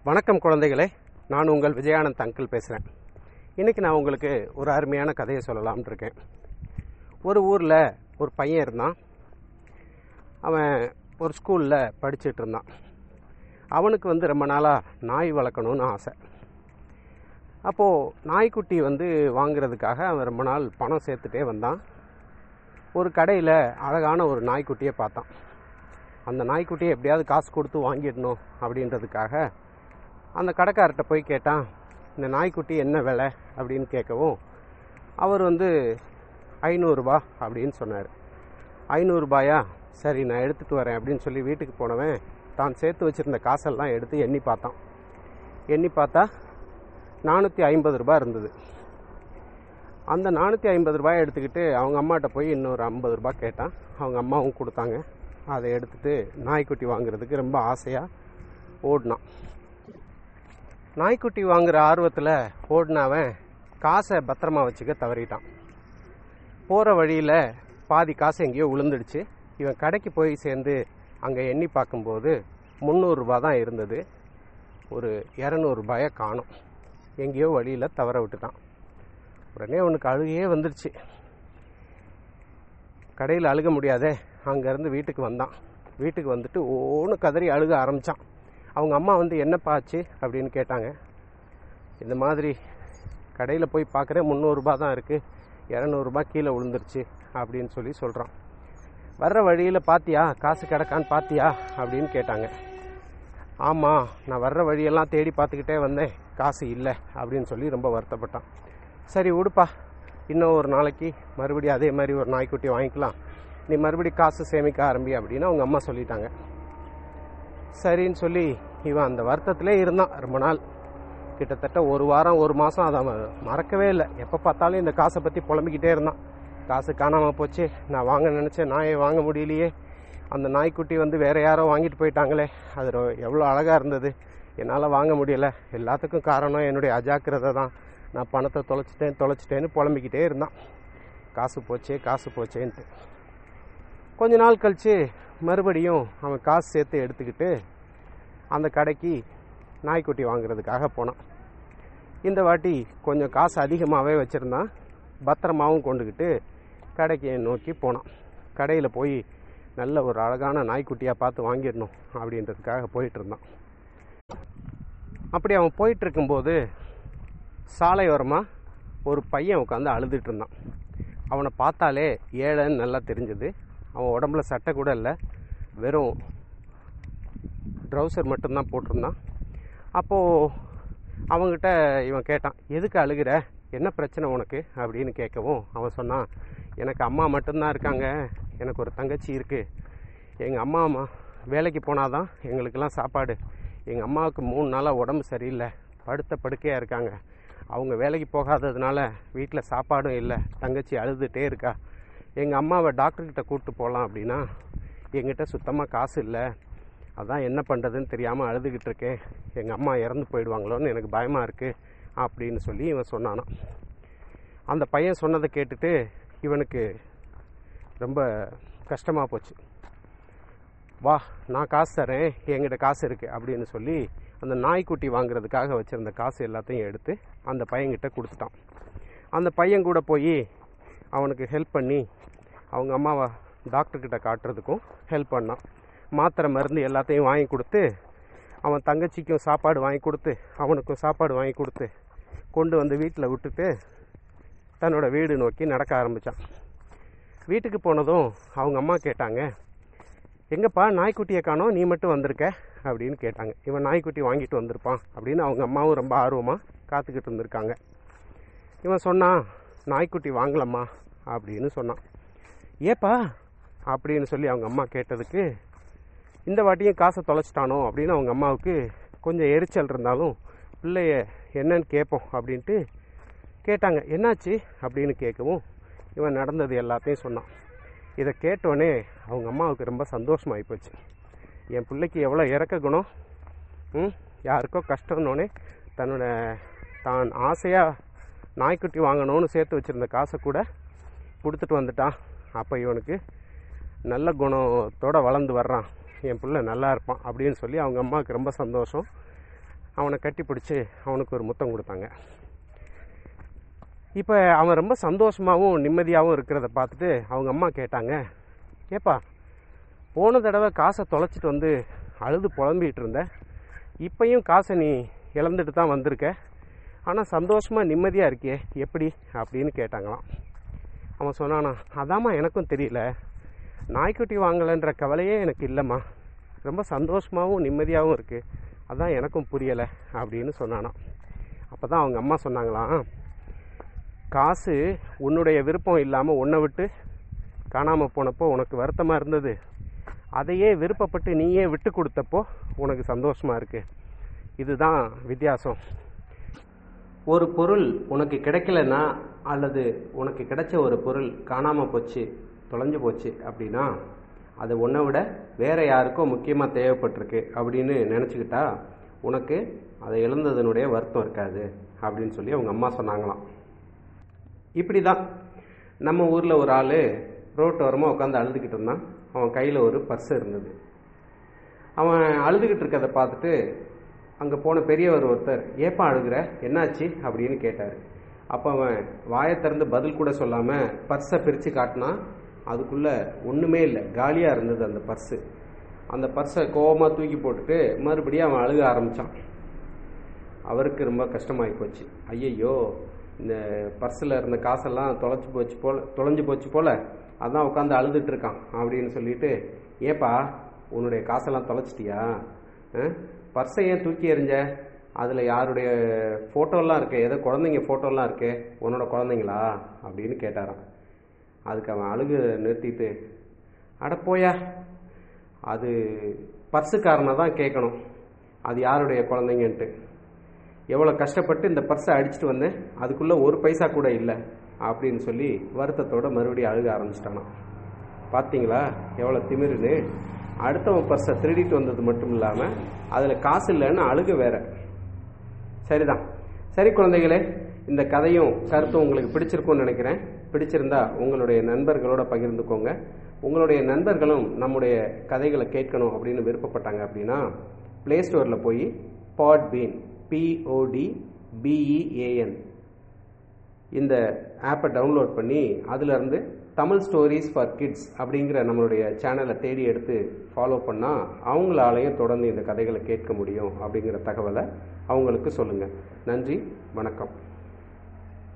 வணக்கம் குழந்தைகளே நான் உங்கள் விஜயானந்த் அங்கிள் பேசுகிறேன் இன்றைக்கி நான் உங்களுக்கு ஒரு அருமையான கதையை சொல்லலாம்னு இருக்கேன் ஒரு ஊரில் ஒரு பையன் இருந்தான் அவன் ஒரு ஸ்கூலில் படிச்சுட்டு இருந்தான் அவனுக்கு வந்து ரொம்ப நாளாக நாய் வளர்க்கணும்னு ஆசை அப்போது நாய்க்குட்டி வந்து வாங்குறதுக்காக அவன் ரொம்ப நாள் பணம் சேர்த்துட்டே வந்தான் ஒரு கடையில் அழகான ஒரு நாய்க்குட்டியை பார்த்தான் அந்த நாய்க்குட்டியை எப்படியாவது காசு கொடுத்து வாங்கிடணும் அப்படின்றதுக்காக அந்த கடைக்காரர்கிட்ட போய் கேட்டான் இந்த நாய்க்குட்டி என்ன விலை அப்படின்னு கேட்கவும் அவர் வந்து ஐநூறுரூபா அப்படின்னு சொன்னார் ஐநூறுரூபாயா சரி நான் எடுத்துகிட்டு வரேன் அப்படின்னு சொல்லி வீட்டுக்கு போனவன் தான் சேர்த்து வச்சுருந்த காசெல்லாம் எடுத்து எண்ணி பார்த்தான் எண்ணி பார்த்தா நானூற்றி ஐம்பது ரூபாய் இருந்தது அந்த நானூற்றி ஐம்பது ரூபாய் எடுத்துக்கிட்டு அவங்க அம்மாட்ட போய் இன்னொரு ஐம்பது ரூபாய் கேட்டான் அவங்க அம்மாவும் கொடுத்தாங்க அதை எடுத்துட்டு நாய்க்குட்டி வாங்குறதுக்கு ரொம்ப ஆசையாக ஓடினான் நாய்க்குட்டி வாங்குற ஆர்வத்தில் ஓடினவன் காசை பத்திரமா வச்சுக்க தவறிட்டான் போகிற வழியில் பாதி காசு எங்கேயோ விழுந்துடுச்சு இவன் கடைக்கு போய் சேர்ந்து அங்கே எண்ணி பார்க்கும்போது முந்நூறுரூபா தான் இருந்தது ஒரு இரநூறுபாயை காணும் எங்கேயோ வழியில் தவற விட்டுட்டான் உடனே அவனுக்கு அழுகையே வந்துடுச்சு கடையில் அழுக முடியாதே அங்கேருந்து வீட்டுக்கு வந்தான் வீட்டுக்கு வந்துட்டு ஓன்னு கதறி அழுக ஆரம்பித்தான் அவங்க அம்மா வந்து என்னப்பா ஆச்சு அப்படின்னு கேட்டாங்க இந்த மாதிரி கடையில் போய் பார்க்குறேன் முந்நூறுரூபா தான் இருக்குது இரநூறுபா கீழே விழுந்துருச்சு அப்படின்னு சொல்லி சொல்கிறான் வர்ற வழியில் பாத்தியா காசு கிடக்கான்னு பாத்தியா அப்படின்னு கேட்டாங்க ஆமாம் நான் வர்ற வழியெல்லாம் தேடி பார்த்துக்கிட்டே வந்தேன் காசு இல்லை அப்படின்னு சொல்லி ரொம்ப வருத்தப்பட்டான் சரி விடுப்பா இன்னும் ஒரு நாளைக்கு மறுபடியும் அதே மாதிரி ஒரு நாய்க்குட்டி வாங்கிக்கலாம் நீ மறுபடியும் காசு சேமிக்க ஆரம்பி அப்படின்னு அவங்க அம்மா சொல்லிட்டாங்க சரின்னு சொல்லி இவன் அந்த வருத்தத்திலே இருந்தான் ரொம்ப நாள் கிட்டத்தட்ட ஒரு வாரம் ஒரு மாதம் அதை அவன் மறக்கவே இல்லை எப்போ பார்த்தாலும் இந்த காசை பற்றி புலம்பிக்கிட்டே இருந்தான் காசு காணாமல் போச்சு நான் வாங்க நினச்சேன் நாயை வாங்க முடியலையே அந்த நாய்க்குட்டி வந்து வேற யாரோ வாங்கிட்டு போயிட்டாங்களே அது ரொ- எவ்வளோ அழகாக இருந்தது என்னால் வாங்க முடியல எல்லாத்துக்கும் காரணம் என்னுடைய அஜாக்கிரதை தான் நான் பணத்தை தொலைச்சிட்டேன் தொலைச்சிட்டேன்னு புலம்பிக்கிட்டே இருந்தான் காசு போச்சே காசு போச்சேன்ட்டு கொஞ்ச நாள் கழித்து மறுபடியும் அவன் காசு சேர்த்து எடுத்துக்கிட்டு அந்த கடைக்கு நாய்க்குட்டி வாங்குறதுக்காக போனான் இந்த வாட்டி கொஞ்சம் காசு அதிகமாகவே வச்சுருந்தான் பத்திரமாவும் கொண்டுக்கிட்டு கடைக்கு நோக்கி போனான் கடையில் போய் நல்ல ஒரு அழகான நாய்க்குட்டியாக பார்த்து வாங்கிடணும் அப்படின்றதுக்காக போயிட்டு இருந்தான் அப்படி அவன் போயிட்டு இருக்கும்போது சாலையோரமாக ஒரு பையன் உட்காந்து அழுதுட்டு இருந்தான் அவனை பார்த்தாலே ஏழைன்னு நல்லா தெரிஞ்சது அவன் உடம்புல சட்டை கூட இல்லை வெறும் ட்ரௌசர் மட்டும்தான் போட்டிருந்தான் அப்போது அவங்ககிட்ட இவன் கேட்டான் எதுக்கு அழுகிற என்ன பிரச்சனை உனக்கு அப்படின்னு கேட்கவும் அவன் சொன்னான் எனக்கு அம்மா மட்டும்தான் இருக்காங்க எனக்கு ஒரு தங்கச்சி இருக்குது எங்கள் அம்மா அம்மா வேலைக்கு போனாதான் எங்களுக்கெல்லாம் சாப்பாடு எங்கள் அம்மாவுக்கு மூணு நாளாக உடம்பு சரியில்லை படுத்த படுக்கையாக இருக்காங்க அவங்க வேலைக்கு போகாததுனால வீட்டில் சாப்பாடும் இல்லை தங்கச்சி அழுதுகிட்டே இருக்கா எங்கள் அம்மாவை டாக்டர்கிட்ட கூப்பிட்டு போகலாம் அப்படின்னா எங்கிட்ட சுத்தமாக காசு இல்லை அதான் என்ன பண்ணுறதுன்னு தெரியாமல் அழுதுகிட்டு இருக்கேன் எங்கள் அம்மா இறந்து போயிடுவாங்களோன்னு எனக்கு பயமாக இருக்குது அப்படின்னு சொல்லி இவன் சொன்னானான் அந்த பையன் சொன்னதை கேட்டுட்டு இவனுக்கு ரொம்ப கஷ்டமாக போச்சு வா நான் காசு தரேன் என்கிட்ட காசு இருக்குது அப்படின்னு சொல்லி அந்த நாய்க்குட்டி வாங்குறதுக்காக வச்சுருந்த காசு எல்லாத்தையும் எடுத்து அந்த பையன்கிட்ட கொடுத்துட்டான் அந்த பையன் கூட போய் அவனுக்கு ஹெல்ப் பண்ணி அவங்க அம்மாவை டாக்டர்கிட்ட காட்டுறதுக்கும் ஹெல்ப் பண்ணான் மாத்திரை மருந்து எல்லாத்தையும் வாங்கி கொடுத்து அவன் தங்கச்சிக்கும் சாப்பாடு வாங்கி கொடுத்து அவனுக்கும் சாப்பாடு வாங்கி கொடுத்து கொண்டு வந்து வீட்டில் விட்டுட்டு தன்னோட வீடு நோக்கி நடக்க ஆரம்பித்தான் வீட்டுக்கு போனதும் அவங்க அம்மா கேட்டாங்க எங்கப்பா நாய்க்குட்டியை காணோம் நீ மட்டும் வந்திருக்க அப்படின்னு கேட்டாங்க இவன் நாய்க்குட்டி வாங்கிட்டு வந்திருப்பான் அப்படின்னு அவங்க அம்மாவும் ரொம்ப ஆர்வமாக காத்துக்கிட்டு இருந்திருக்காங்க இவன் சொன்னான் நாய்க்குட்டி வாங்கலம்மா அப்படின்னு சொன்னான் ஏப்பா அப்படின்னு சொல்லி அவங்க அம்மா கேட்டதுக்கு இந்த வாட்டியும் காசை தொலைச்சிட்டானோ அப்படின்னு அவங்க அம்மாவுக்கு கொஞ்சம் எரிச்சல் இருந்தாலும் பிள்ளைய என்னன்னு கேட்போம் அப்படின்ட்டு கேட்டாங்க என்னாச்சு அப்படின்னு கேட்கவும் இவன் நடந்தது எல்லாத்தையும் சொன்னான் இதை கேட்டோடனே அவங்க அம்மாவுக்கு ரொம்ப சந்தோஷமாகி போச்சு என் பிள்ளைக்கு எவ்வளோ இறக்க குணம் ம் யாருக்கோ கஷ்டம்னோடனே தன்னோட தான் ஆசையாக நாய்க்குட்டி வாங்கணும்னு சேர்த்து வச்சுருந்த காசை கூட கொடுத்துட்டு வந்துட்டான் அப்போ இவனுக்கு நல்ல குணத்தோட வளர்ந்து வர்றான் என் பிள்ளை நல்லா இருப்பான் அப்படின்னு சொல்லி அவங்க அம்மாவுக்கு ரொம்ப சந்தோஷம் அவனை கட்டி பிடிச்சி அவனுக்கு ஒரு முத்தம் கொடுத்தாங்க இப்போ அவன் ரொம்ப சந்தோஷமாகவும் நிம்மதியாகவும் இருக்கிறத பார்த்துட்டு அவங்க அம்மா கேட்டாங்க ஏப்பா போன தடவை காசை தொலைச்சிட்டு வந்து அழுது புலம்பிகிட்டு இருந்த இப்பையும் காசை நீ இழந்துட்டு தான் வந்திருக்க ஆனால் சந்தோஷமாக நிம்மதியாக இருக்கியே எப்படி அப்படின்னு கேட்டாங்களாம் அவன் சொன்னானா அதாம்மா எனக்கும் தெரியல நாய்க்குட்டி வாங்கலைன்ற கவலையே எனக்கு இல்லைம்மா ரொம்ப சந்தோஷமாகவும் நிம்மதியாகவும் இருக்குது அதான் எனக்கும் புரியலை அப்படின்னு சொன்னானாம் அப்போ தான் அவங்க அம்மா சொன்னாங்களாம் காசு உன்னுடைய விருப்பம் இல்லாமல் உன்னை விட்டு காணாமல் போனப்போ உனக்கு வருத்தமாக இருந்தது அதையே விருப்பப்பட்டு நீயே விட்டு கொடுத்தப்போ உனக்கு சந்தோஷமாக இருக்குது இதுதான் வித்தியாசம் ஒரு பொருள் உனக்கு கிடைக்கலன்னா அல்லது உனக்கு கிடைச்ச ஒரு பொருள் காணாமல் போச்சு தொலைஞ்சு போச்சு அப்படின்னா அது உன்னை விட வேற யாருக்கோ முக்கியமாக தேவைப்பட்டிருக்கு அப்படின்னு நினச்சிக்கிட்டா உனக்கு அதை இழந்ததனுடைய வருத்தம் இருக்காது அப்படின்னு சொல்லி அவங்க அம்மா சொன்னாங்களாம் இப்படி தான் நம்ம ஊரில் ஒரு ஆள் ரோட்டோரமாக உட்காந்து அழுதுகிட்டு இருந்தான் அவன் கையில் ஒரு பர்ஸ் இருந்தது அவன் அழுதுகிட்டு இருக்கிறத பார்த்துட்டு அங்கே போன பெரியவர் ஒருத்தர் ஏப்பா அழுகிற என்னாச்சு அப்படின்னு கேட்டார் அப்போ அவன் வாயை திறந்து பதில் கூட சொல்லாமல் பர்ஸை பிரித்து காட்டினா அதுக்குள்ளே ஒன்றுமே இல்லை காலியாக இருந்தது அந்த பர்ஸு அந்த பர்ஸை கோவமாக தூக்கி போட்டுட்டு மறுபடியும் அவன் அழுக ஆரம்பித்தான் அவருக்கு ரொம்ப கஷ்டமாகி போச்சு ஐயையோ இந்த பர்ஸில் இருந்த காசெல்லாம் தொலைச்சி போச்சு போல தொலைஞ்சு போச்சு போல அதான் உட்காந்து அழுதுட்டு இருக்கான் அப்படின்னு சொல்லிட்டு ஏப்பா உன்னுடைய காசெல்லாம் தொலைச்சிட்டியா பர்ஸை ஏன் தூக்கி எறிஞ்ச அதில் யாருடைய ஃபோட்டோலாம் இருக்கு ஏதோ குழந்தைங்க ஃபோட்டோலாம் இருக்கு உன்னோட குழந்தைங்களா அப்படின்னு கேட்டாராம் அதுக்கு அவன் அழுகு நிறுத்திட்டு அட போயா அது பர்ஸுக்காரனை தான் கேட்கணும் அது யாருடைய குழந்தைங்கன்ட்டு எவ்வளோ கஷ்டப்பட்டு இந்த பர்ஸை அடிச்சுட்டு வந்தேன் அதுக்குள்ளே ஒரு பைசா கூட இல்லை அப்படின்னு சொல்லி வருத்தத்தோட மறுபடியும் அழுக ஆரம்பிச்சிட்டானான் பார்த்தீங்களா எவ்வளோ திமிருன்னு அடுத்தவன் பர்ஸை திருடிட்டு வந்தது மட்டும் இல்லாமல் அதில் காசு இல்லைன்னு அழுக வேற சரிதான் சரி குழந்தைகளே இந்த கதையும் கருத்தும் உங்களுக்கு பிடிச்சிருக்கும்னு நினைக்கிறேன் பிடிச்சிருந்தா உங்களுடைய நண்பர்களோட பகிர்ந்துக்கோங்க உங்களுடைய நண்பர்களும் நம்முடைய கதைகளை கேட்கணும் அப்படின்னு விருப்பப்பட்டாங்க அப்படின்னா ப்ளே ஸ்டோரில் போய் பாட் பீன் பிஓடி பிஇஏஎன் இந்த ஆப்பை டவுன்லோட் பண்ணி அதிலிருந்து தமிழ் ஸ்டோரிஸ் ஃபார் கிட்ஸ் அப்படிங்கிற நம்மளுடைய சேனலை தேடி எடுத்து ஃபாலோ பண்ணால் அவங்களாலையும் தொடர்ந்து இந்த கதைகளை கேட்க முடியும் அப்படிங்கிற தகவலை அவங்களுக்கு சொல்லுங்கள் நன்றி வணக்கம்